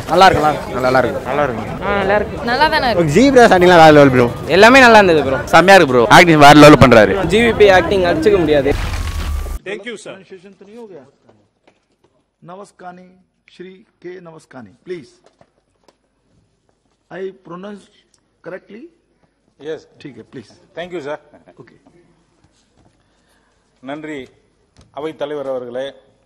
நல்லா இருக்கலாம் நல்லா இருக்கு நல்லா இருக்கு நல்லா இருக்கு நல்லா தானே இருக்கு ஜீப்ரா ஸ்டார்டிங்லாம் வேற லெவல் ப்ரோ எல்லாமே நல்லா இருந்தது ப்ரோ செம்மையா இருக்கு ப்ரோ ஆக்டிங் வேற லெவல் பண்றாரு ஜிவிபி ஆக்டிங் அடிச்சுக்க முடியாது प्रोनाउंसिएशन तो नहीं हो गया नवस्कानी श्री के नवस्कानी please I pronounce correctly yes ठीक है प्लीज தேங்க்யூ சார் ओके நன்றி அவைத் தலைவர் அவர்களே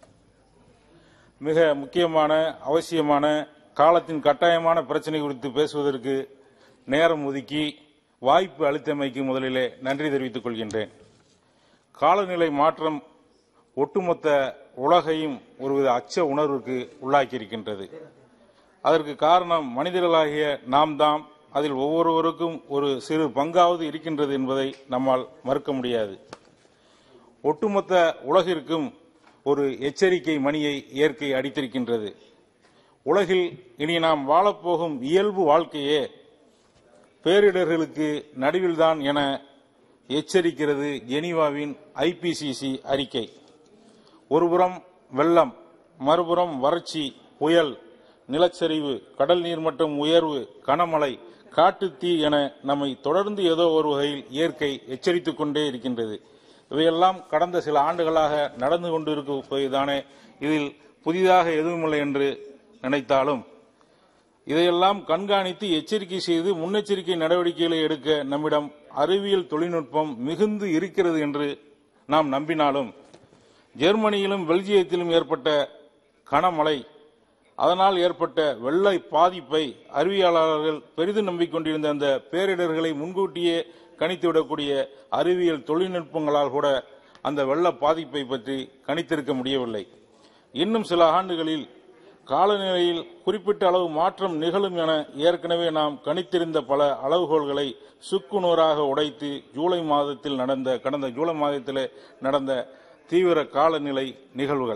மிக முக்கியமான அவசியமான காலத்தின் கட்டாயமான பிரச்சனை குறித்து பேசுவதற்கு நேரம் ஒதுக்கி வாய்ப்பு அளித்தமைக்கு முதலிலே நன்றி தெரிவித்துக் கொள்கின்றேன் காலநிலை மாற்றம் ஒட்டுமொத்த உலகையும் ஒருவித அச்ச உணர்வுக்கு உள்ளாக்கியிருக்கின்றது அதற்கு காரணம் மனிதர்களாகிய நாம் தாம் அதில் ஒவ்வொருவருக்கும் ஒரு சிறு பங்காவது இருக்கின்றது என்பதை நம்மால் மறுக்க முடியாது ஒட்டுமொத்த உலகிற்கும் ஒரு எச்சரிக்கை மணியை இயற்கை அடித்திருக்கின்றது உலகில் இனி நாம் வாழப்போகும் இயல்பு வாழ்க்கையே பேரிடர்களுக்கு நடுவில்தான் என எச்சரிக்கிறது ஜெனீவாவின் ஐபிசிசி அறிக்கை ஒருபுறம் வெள்ளம் மறுபுறம் வறட்சி புயல் நிலச்சரிவு கடல் நீர்மட்டம் உயர்வு கனமழை காட்டுத்தீ என நம்மை தொடர்ந்து ஏதோ ஒரு வகையில் இயற்கை எச்சரித்துக் கொண்டே இருக்கின்றது இவையெல்லாம் கடந்த சில ஆண்டுகளாக நடந்து கொண்டிருப்பதுதானே இதில் புதிதாக எதுவுமில்லை என்று நினைத்தாலும் இதையெல்லாம் கண்காணித்து எச்சரிக்கை செய்து முன்னெச்சரிக்கை நடவடிக்கைகளை எடுக்க நம்மிடம் அறிவியல் தொழில்நுட்பம் மிகுந்து இருக்கிறது என்று நாம் நம்பினாலும் ஜெர்மனியிலும் பெல்ஜியத்திலும் ஏற்பட்ட கனமழை அதனால் ஏற்பட்ட வெள்ளை பாதிப்பை அறிவியலாளர்கள் பெரிதும் நம்பிக்கொண்டிருந்த அந்த பேரிடர்களை முன்கூட்டியே கணித்துவிடக்கூடிய அறிவியல் தொழில்நுட்பங்களால் கூட அந்த வெள்ள பாதிப்பை பற்றி கணித்திருக்க முடியவில்லை இன்னும் சில ஆண்டுகளில் காலநிலையில் குறிப்பிட்ட அளவு மாற்றம் நிகழும் என ஏற்கனவே நாம் கணித்திருந்த பல அளவுகோல்களை சுக்குநூறாக உடைத்து ஜூலை மாதத்தில் நடந்த கடந்த ஜூலை மாதத்திலே நடந்த தீவிர காலநிலை நிகழ்வுகள்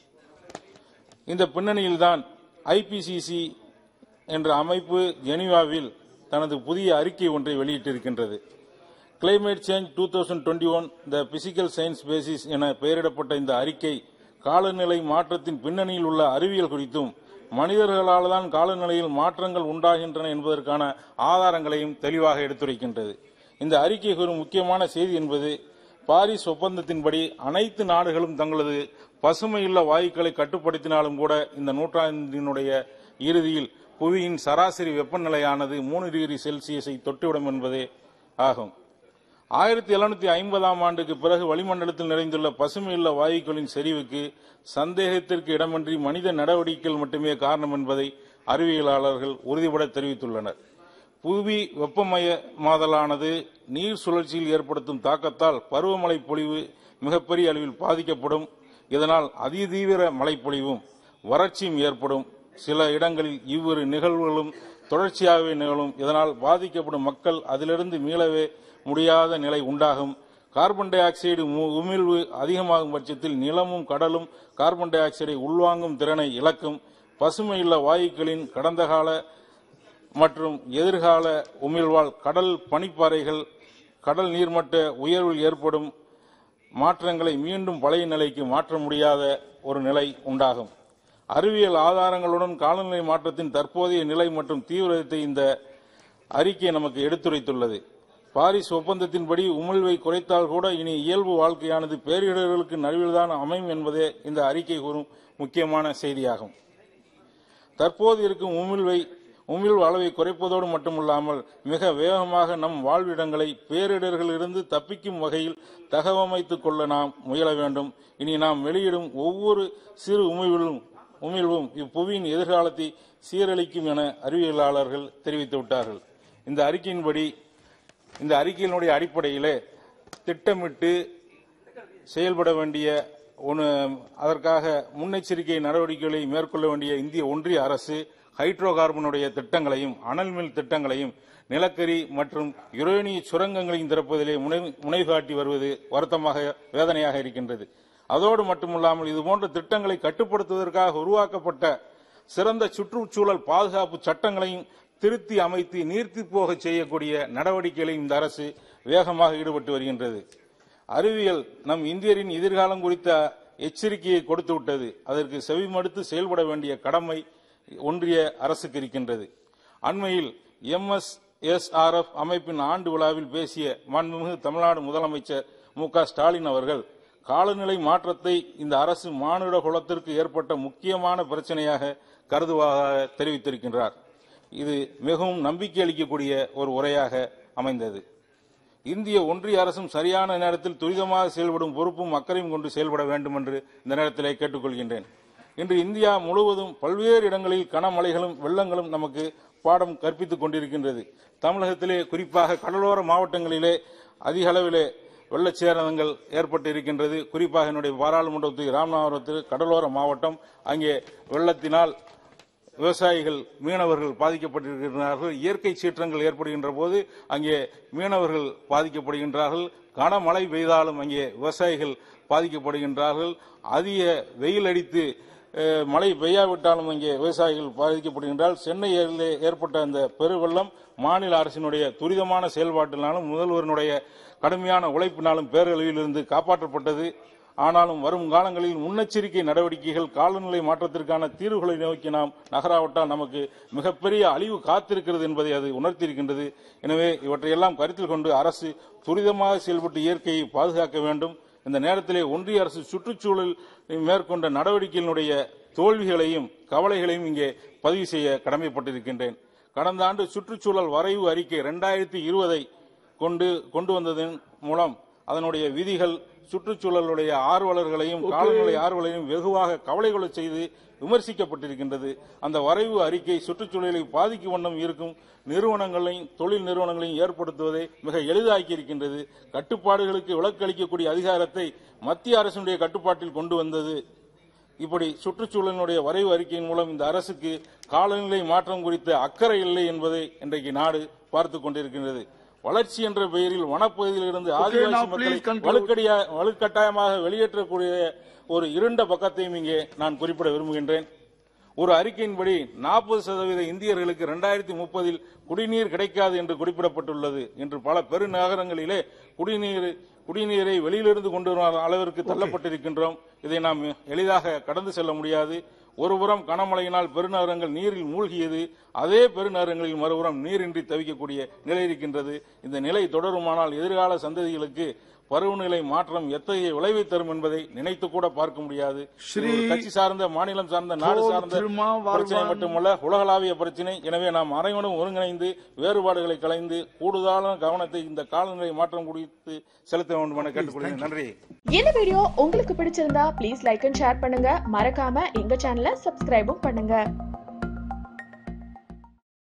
இந்த பின்னணியில்தான் ஐபிசிசி என்ற அமைப்பு ஜெனீவாவில் தனது புதிய அறிக்கை ஒன்றை வெளியிட்டிருக்கின்றது climate change two thousand twenty one the physical science basis என பெயரிடப்பட்ட இந்த அறிக்கை காலநிலை மாற்றத்தின் பின்னணியில் உள்ள அறிவியல் குறித்தும் மனிதர்களால் தான் காலநிலையில் மாற்றங்கள் உண்டாகின்றன என்பதற்கான ஆதாரங்களையும் தெளிவாக எடுத்துரைக்கின்றது இந்த அறிக்கை கூறும் முக்கியமான செய்தி என்பது பாரிஸ் ஒப்பந்தத்தின்படி அனைத்து நாடுகளும் தங்களது பசுமையுள்ள வாயுக்களை கட்டுப்படுத்தினாலும் கூட இந்த நூற்றாண்டினுடைய இறுதியில் புவியின் சராசரி வெப்பநிலையானது மூணு டிகிரி செல்சியஸை தொட்டுவிடும் என்பதே ஆகும் ஆயிரத்தி எழுநூத்தி ஐம்பதாம் ஆண்டுக்கு பிறகு வளிமண்டலத்தில் நிறைந்துள்ள பசுமையுள்ள வாயுக்களின் செறிவுக்கு சந்தேகத்திற்கு இடமின்றி மனித நடவடிக்கைகள் மட்டுமே காரணம் என்பதை அறிவியலாளர்கள் உறுதிபட தெரிவித்துள்ளனர் புவி வெப்பமயமாதலானது நீர் சுழற்சியில் ஏற்படுத்தும் தாக்கத்தால் பருவமழை பொழிவு மிகப்பெரிய அளவில் பாதிக்கப்படும் இதனால் அதிதீவிர மழைப்பொழிவும் வறட்சியும் ஏற்படும் சில இடங்களில் இவ்விரு நிகழ்வுகளும் தொடர்ச்சியாகவே நிகழும் இதனால் பாதிக்கப்படும் மக்கள் அதிலிருந்து மீளவே முடியாத நிலை உண்டாகும் கார்பன் டை ஆக்சைடு மு- உமிழ்வு அதிகமாகும் பட்சத்தில் நிலமும் கடலும் கார்பன் டை ஆக்சைடை உள்வாங்கும் திறனை இழக்கும் பசுமையுள்ள வாயுக்களின் கடந்த கால மற்றும் எதிர்கால உமிழ்வால் கடல் பனிப்பாறைகள் கடல் நீர்மட்ட உயர்வில் ஏற்படும் மாற்றங்களை மீண்டும் பழைய நிலைக்கு மாற்ற முடியாத ஒரு நிலை உண்டாகும் அறிவியல் ஆதாரங்களுடன் காலநிலை மாற்றத்தின் தற்போதைய நிலை மற்றும் தீவிரத்தை இந்த அறிக்கை நமக்கு எடுத்துரைத்துள்ளது பாரிஸ் ஒப்பந்தத்தின்படி உமிழ்வை குறைத்தால் கூட இனி இயல்பு வாழ்க்கையானது பேரிடர்களுக்கு நடுவில்தான் அமையும் என்பதே இந்த அறிக்கை கூறும் முக்கியமான செய்தியாகும் தற்போது இருக்கும் உமிழ்வை உமிழ்வு அளவை குறைப்பதோடு மட்டுமல்லாமல் மிக வேகமாக நம் வாழ்விடங்களை பேரிடர்களிலிருந்து தப்பிக்கும் வகையில் தகவமைத்துக் கொள்ள நாம் முயல வேண்டும் இனி நாம் வெளியிடும் ஒவ்வொரு சிறு உமிழ்விலும் உமிழ்வும் இப்புவியின் எதிர்காலத்தை சீரழிக்கும் என அறிவியலாளர்கள் தெரிவித்து விட்டார்கள் இந்த அறிக்கையின்படி இந்த அறிக்கையினுடைய அடிப்படையிலே திட்டமிட்டு செயல்பட வேண்டிய ஒன்று அதற்காக முன்னெச்சரிக்கை நடவடிக்கைகளை மேற்கொள்ள வேண்டிய இந்திய ஒன்றிய அரசு ஹைட்ரோ கார்பனுடைய திட்டங்களையும் அனல் மில் திட்டங்களையும் நிலக்கரி மற்றும் யுரேனிய சுரங்கங்களையும் திறப்பதிலே முனை முனைவு காட்டி வருவது வருத்தமாக வேதனையாக இருக்கின்றது அதோடு மட்டுமல்லாமல் இதுபோன்ற திட்டங்களை கட்டுப்படுத்துவதற்காக உருவாக்கப்பட்ட சிறந்த சுற்றுச்சூழல் பாதுகாப்பு சட்டங்களையும் திருத்தி அமைத்து நீர்த்தி போக செய்யக்கூடிய நடவடிக்கைகளையும் இந்த அரசு வேகமாக ஈடுபட்டு வருகின்றது அறிவியல் நம் இந்தியரின் எதிர்காலம் குறித்த எச்சரிக்கையை கொடுத்து விட்டது அதற்கு செவிமடுத்து செயல்பட வேண்டிய கடமை ஒன்றிய அரசுக்கு இருக்கின்றது அண்மையில் எம்எஸ்எஸ்ஆர்எஃப் அமைப்பின் ஆண்டு விழாவில் பேசிய மாண்புமிகு தமிழ்நாடு முதலமைச்சர் மு க ஸ்டாலின் அவர்கள் காலநிலை மாற்றத்தை இந்த அரசு மானுட குலத்திற்கு ஏற்பட்ட முக்கியமான பிரச்சனையாக கருதுவதாக தெரிவித்திருக்கின்றார் இது மிகவும் நம்பிக்கை அளிக்கக்கூடிய ஒரு உரையாக அமைந்தது இந்திய ஒன்றிய அரசும் சரியான நேரத்தில் துரிதமாக செயல்படும் பொறுப்பும் அக்கறையும் கொண்டு செயல்பட வேண்டும் என்று இந்த நேரத்திலே கேட்டுக்கொள்கின்றேன் இன்று இந்தியா முழுவதும் பல்வேறு இடங்களில் கனமழைகளும் வெள்ளங்களும் நமக்கு பாடம் கற்பித்துக் கொண்டிருக்கின்றது தமிழகத்திலே குறிப்பாக கடலோர மாவட்டங்களிலே அதிக அளவிலே வெள்ளச்சேதங்கள் ஏற்பட்டு இருக்கின்றது குறிப்பாக என்னுடைய பாராளுமன்றத்தில் ராமநாதபுரத்தில் கடலோர மாவட்டம் அங்கே வெள்ளத்தினால் விவசாயிகள் மீனவர்கள் பாதிக்கப்பட்டிருக்கிறார்கள் இயற்கை சீற்றங்கள் ஏற்படுகின்ற போது அங்கே மீனவர்கள் பாதிக்கப்படுகின்றார்கள் கனமழை பெய்தாலும் அங்கே விவசாயிகள் பாதிக்கப்படுகின்றார்கள் அதிக வெயில் அடித்து அஹ், மழை பெய்யாவிட்டாலும் அங்கே விவசாயிகள் பாதிக்கப்படுகின்றால் சென்னையிலே ஏற்பட்ட அந்த பெருவெள்ளம் மாநில அரசினுடைய துரிதமான செயல்பாட்டினாலும் முதல்வரினுடைய கடுமையான உழைப்பினாலும் பேரழிவிலிருந்து காப்பாற்றப்பட்டது ஆனாலும் வரும் காலங்களில் முன்னெச்சரிக்கை நடவடிக்கைகள் காலநிலை மாற்றத்திற்கான தீர்வுகளை நோக்கி நாம் நகராவிட்டால் நமக்கு மிகப்பெரிய அழிவு காத்திருக்கிறது என்பதை அது உணர்த்தியிருக்கின்றது எனவே இவற்றையெல்லாம் கருத்தில் கொண்டு அரசு துரிதமாக செயல்பட்டு இயற்கையை பாதுகாக்க வேண்டும் இந்த நேரத்திலே ஒன்றிய அரசு சுற்றுச்சூழல் மேற்கொண்ட நடவடிக்கைகளுடைய தோல்விகளையும் கவலைகளையும் இங்கே பதிவு செய்ய கடமைப்பட்டிருக்கின்றேன் கடந்த ஆண்டு சுற்றுச்சூழல் வரைவு அறிக்கை இரண்டாயிரத்தி இருபதை கொண்டு கொண்டு வந்ததன் மூலம் அதனுடைய விதிகள் சுற்றுச்சூழலுடைய ஆர்வலர்களையும் காலநிலை ஆர்வலரையும் வெகுவாக கவலை கொள்ளச் செய்து விமர்சிக்கப்பட்டிருக்கின்றது அந்த வரைவு அறிக்கை சுற்றுச்சூழலை பாதிக்கும் வண்ணம் இருக்கும் நிறுவனங்களையும் தொழில் நிறுவனங்களையும் ஏற்படுத்துவதை மிக எளிதாக்கி இருக்கின்றது கட்டுப்பாடுகளுக்கு விலக்களிக்கக்கூடிய அதிகாரத்தை மத்திய அரசினுடைய கட்டுப்பாட்டில் கொண்டு வந்தது இப்படி சுற்றுச்சூழலினுடைய வரைவு அறிக்கையின் மூலம் இந்த அரசுக்கு காலநிலை மாற்றம் குறித்த அக்கறை இல்லை என்பதை இன்றைக்கு நாடு பார்த்துக் கொண்டிருக்கின்றது வளர்ச்சி என்ற பெயரில் வனப்பகுதியில் இருந்து ஆதிவாசி now மக்களை please conclude. வலுக்கடியா வலுக்கட்டாயமாக வெளியேற்றக்கூடிய ஒரு இருண்ட பக்கத்தையும் இங்கே நான் குறிப்பிட விரும்புகின்றேன் ஒரு அறிக்கையின்படி நாற்பது சதவீத இந்தியர்களுக்கு இரண்டாயிரத்தி முப்பதில் குடிநீர் கிடைக்காது என்று குறிப்பிடப்பட்டுள்ளது இன்று பல பெருநகரங்களிலே குடிநீர் குடிநீரை வெளியிலிருந்து கொண்டு வரும் அளவிற்கு தள்ளப்பட்டிருக்கின்றோம் இதை நாம் எளிதாக கடந்து செல்ல முடியாது ஒருபுறம் கனமழையினால் பெருநகரங்கள் நீரில் மூழ்கியது அதே பெருநகரங்களில் மறுபுறம் நீரின்றி தவிக்கக்கூடிய நிலை இருக்கின்றது இந்த நிலை தொடருமானால் எதிர்கால சந்ததிகளுக்கு பருவநிலை மாற்றம் எத்தகைய விளைவை தரும் என்பதை நினைத்து கூட பார்க்க முடியாது ஸ்ரீ இது ஒரு கட்சி சார்ந்த மாநிலம் சார்ந்த நாடு போல் சார்ந்த திருமா பிரச்சனை வாழ்வான். மட்டுமல்ல உலகளாவிய பிரச்சனை எனவே நாம் அனைவரும் ஒருங்கிணைந்து வேறுபாடுகளை கலைந்து கூடுதலான கவனத்தை இந்த காலநிலை மாற்றம் குறித்து செலுத்த வேண்டும் என கேட்டுக்கொள்கிறேன் நன்றி இந்த வீடியோ உங்களுக்கு பிடிச்சிருந்தா ப்ளீஸ் லைக் அண்ட் ஷேர் பண்ணுங்க மறக்காம எங்க சேனலை சப்ஸ்கிரைபும் பண்ணுங்க